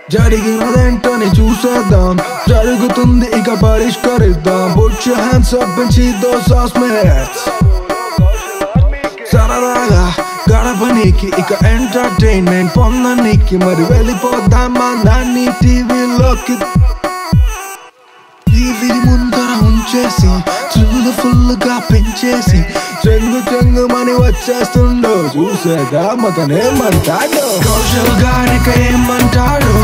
జరిగినదేంటని చూసేద్దాం జరుగుతుంది ఇక పరిష్కరిద్దాం put your hands up and see those housemates సరదాగా గడపనీకి ఇక ఎంటర్టైన్మెంట్ పొందనీకి మరి వెళ్ళిపోదామా నాన్ని టీవీలోకి టీవీ ముందర ఉంచేసి చూలు ఫుల్ గా పెంచేసి చెంగు చెంగు మని వచ్చేస్తుండో చూసేదా మతనేమంటాడు కౌశల్ గారిక ఏమంటాడు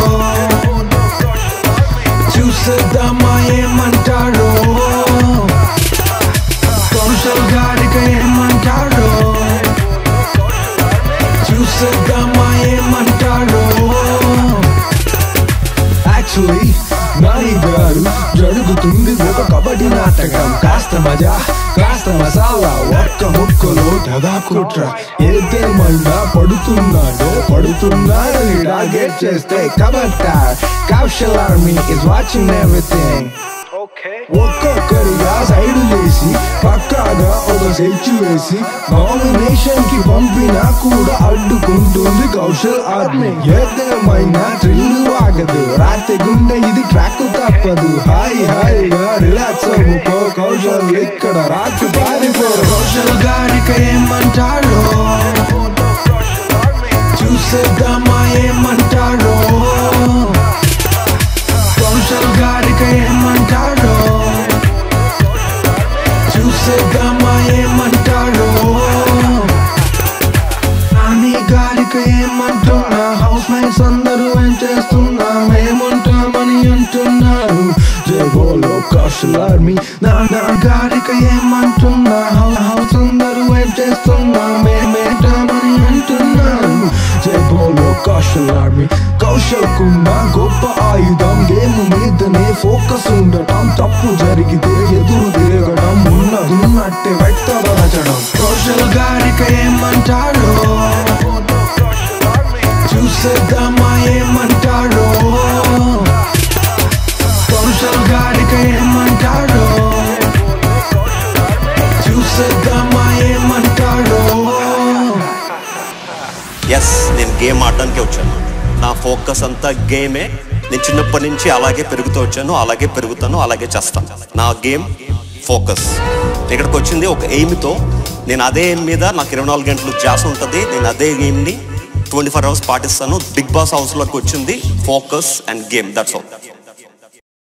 చూసేద్దామా ఏమంటాడు కౌశల్ గారిక ఏమంటాడు చూసేద్దామా ఏమంటాడు యాక్చువల్లీ నాని గారు జరుగుతుంది ఒక కబడ్డీ నాటకం కాస్త మజా కాస్త మసాలా ఒక్క ముక్కలో దగా కుట్ర ఏదేమైనా పడుతున్నాడో పడుతున్నాడో టార్గెట్ చేస్తే కబట్ట Kaushal army is watching everything ఒక్కొక్కరిగా సైడ్ వేసి పక్కాగా ఒక సెచ్చు వేసి నామినేషన్ కి పంపినా కూడా అడ్డుకుంటుంది కౌశల్ ఆర్మీ ఏదేమైనా థ్రిల్ ఆగదు రాత్రి గుండె ఇది ట్రాక్ తప్పదు హాయి హాయిగా రిలాక్స్ అవ్వుకో కౌశల్ ఇక్కడ రాత్రి పారిపో కౌశల్ గారికి ఏమంటాడు చూసేద్దామా ఏమంటాడో కౌశల్ గారికి ఏమంటాడో చూసేద్దామా ఏమంటాడో నాని గారికి ఏమంటున్నా హౌస్ మేట్స్ అందరూ ఏం చేస్తున్నా మేముంటామని అంటున్నారు జై బోలో కౌశల్ ఆర్మీ నాన్న గారికి ఏమంటున్నా హౌ- హౌస్ అందరూ ఏం చేస్తున్నా మేమేంటామని అంటున్నారు జై బోలో కౌశల్ ఆర్మీ కౌశల్ కున్న గొప్ప ఆయుధం గేమ్ మీదనే ఫోకస్ ఉండటం తప్పు జరిగితే ఎదురు తిరగడం ఉన్నదున్నట్టే వ్యక్తపరచడం కౌశల్ గారికి ఏమంటాడో చూసేద్దామా ఏమంటాడో కౌశల్ గారికి ఏమంటాడో చూసేద్దామా ఏమంటాడో ఎస్ నేను గేమ్ ఆడడానికి వచ్చాను నా ఫోకస్ అంతా గేమే నేను చిన్నప్పటి నుంచి అలాగే పెరుగుతూ వచ్చాను అలాగే పెరుగుతాను అలాగే చేస్తాను నా గేమ్ ఫోకస్ ఇక్కడికి వచ్చింది ఒక ఎయిమ్తో నేను అదే ఎయిమ్ మీద నాకు ఇరవై నాలుగు గంటలు జాస్ ఉంటుంది నేను అదే గేమ్ని ట్వంటీ ఫోర్ అవర్స్ పాటిస్తాను బిగ్ బాస్ హౌస్లోకి వచ్చింది focus and game that's all